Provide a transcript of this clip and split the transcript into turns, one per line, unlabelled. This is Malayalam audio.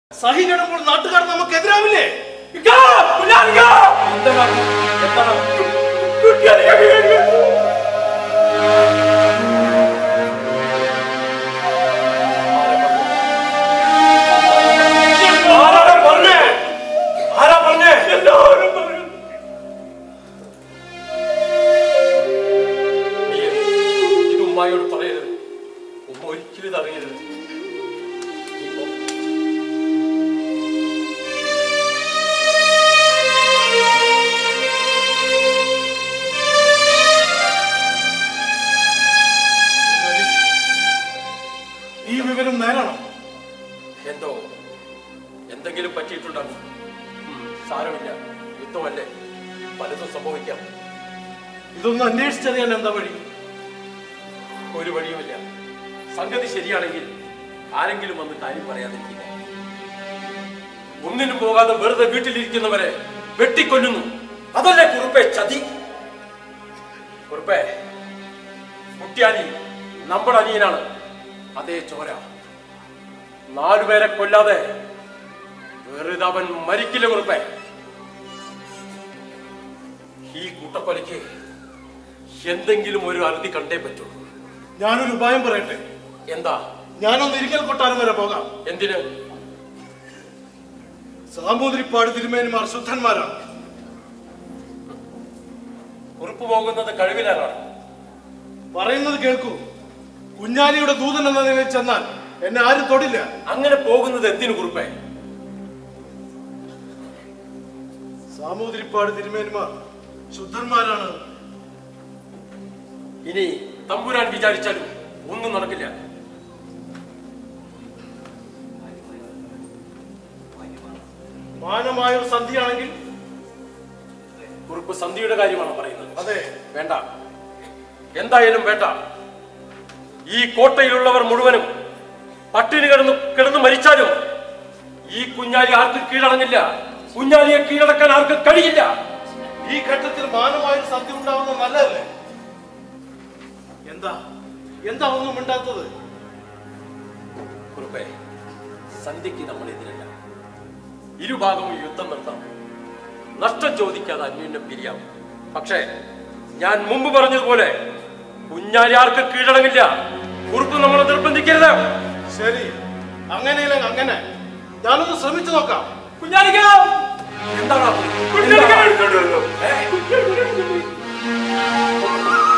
സഹികെടുമ്പോൾ നാട്ടുകാർ നമുക്ക് എതിരാവില്ലേ
ആരാടാ പറഞ്ഞേ? ആരാ പറഞ്ഞേ? നീ ഇത് ഉമ്മായോട് പറയരുത് ഉമ്മ ഒരിക്കലും ഇത് അറിയരുത് നീ പോ.
ഈ വിവരം നേരാണോ
എന്തോ എന്തെങ്കിലും പറ്റിയിട്ടുണ്ടാകും ഉം, സാരമില്ല യുദ്ധമല്ലേ പലതും സംഭവിക്കാം
ഇതൊന്നും അന്വേഷിച്ചറിയാൻ എന്താ വഴി
ഒരു വഴിയുമില്ല സംഗതി ശരിയാണെങ്കിൽ ആരെങ്കിലും വന്ന് കാര്യം പറയാതിരിക്കില്ല ഒന്നിനും പോകാതെ വെറുതെ വീട്ടിലിരിക്കുന്നവരെ വെട്ടിക്കൊല്ലുന്നു അതല്ലേ കുറുപ്പെ ചതി കുറുപ്പെ കുട്ടിയാലി നമ്മുടെ അനിയനാണ് അതേ ചോര നാലുപേരെ കൊല്ലാതെ വെറുതെ അവൻ മരിക്കില്ല കുറുപ്പെ ഈ കൂട്ടക്കൊലയ്ക്ക് എന്തെങ്കിലും ഒരു അറുതി കണ്ടേ പറ്റുള്ളൂ
ഞാനൊരു ഉപായം പറയട്ടെ
എന്താ
ഞാനൊന്ന് ഇരിക്കൽ കൊട്ടാരം വരെ പോകാം
എന്തിന്
സാമൂതിരിപ്പാട് തിരുമേനിമാർ ശുദ്ധന്മാരാണ്
കുറിപ്പ് പോകുന്നത് കഴിവിലാണ്
പറയുന്നത് കേൾക്കൂ കുഞ്ഞാലിയുടെ ദൂതൻ എന്ന നിലയിൽ ചെന്നാൽ എന്നെ ആരും തൊടില്ല
അങ്ങനെ പോകുന്നത് എന്തിനു കുറിപ്പേ
സാമൂതിരിപ്പാട് തിരുമേനിമാർ ശുദ്ധന്മാരാണ്
ഇനി തമ്പുരാൻ വിചാരിച്ചാലും ഒന്നും നടക്കില്ല
മാനമായ ഒരു സന്ധിയാണെങ്കിൽ
കുറിപ്പ് സന്ധിയുടെ കാര്യമാണ് പറയുന്നത്
അതെ
വേണ്ട എന്തായാലും വേണ്ട ഈ കോട്ടയിലുള്ളവർ മുഴുവനും പട്ടിണി കിടന്ന് കിടന്ന് മരിച്ചാലും ഈ കുഞ്ഞാലി ആർക്കും കീഴടങ്ങില്ല കുഞ്ഞാലിയെ കീഴടക്കാൻ ആർക്കും കഴിയില്ല
ഈ ഘട്ടത്തിൽ മാനമായ ഒരു സന്ധി ഉണ്ടാവുന്നത് നല്ലതല്ലേ എന്താ എന്താ ഒന്നും മിണ്ടാത്തത്
കുറുപ്പേ സന്ധിക്ക് നമ്മൾ എതിരല്ല ഇരുഭാഗവും യുദ്ധം നിർത്താം നഷ്ടം ചോദിക്കാതെ അന്യോന്യം പിരിയാം പക്ഷേ ഞാൻ മുമ്പ് പറഞ്ഞതുപോലെ കുഞ്ഞാലി ആർക്ക് കീഴടങ്ങില്ല കുറുപ്പ് നമ്മളെ നിർബന്ധിക്കരുത്
ശരി അങ്ങനെയില്ല അങ്ങനെ ഞാനൊന്ന് ശ്രമിച്ചു നോക്കാം
കുഞ്ഞാലിക്ക എന്താണ്
കുഞ്ഞാലിക്ക എടുത്തോണ്ട് വന്നു.
ഏ?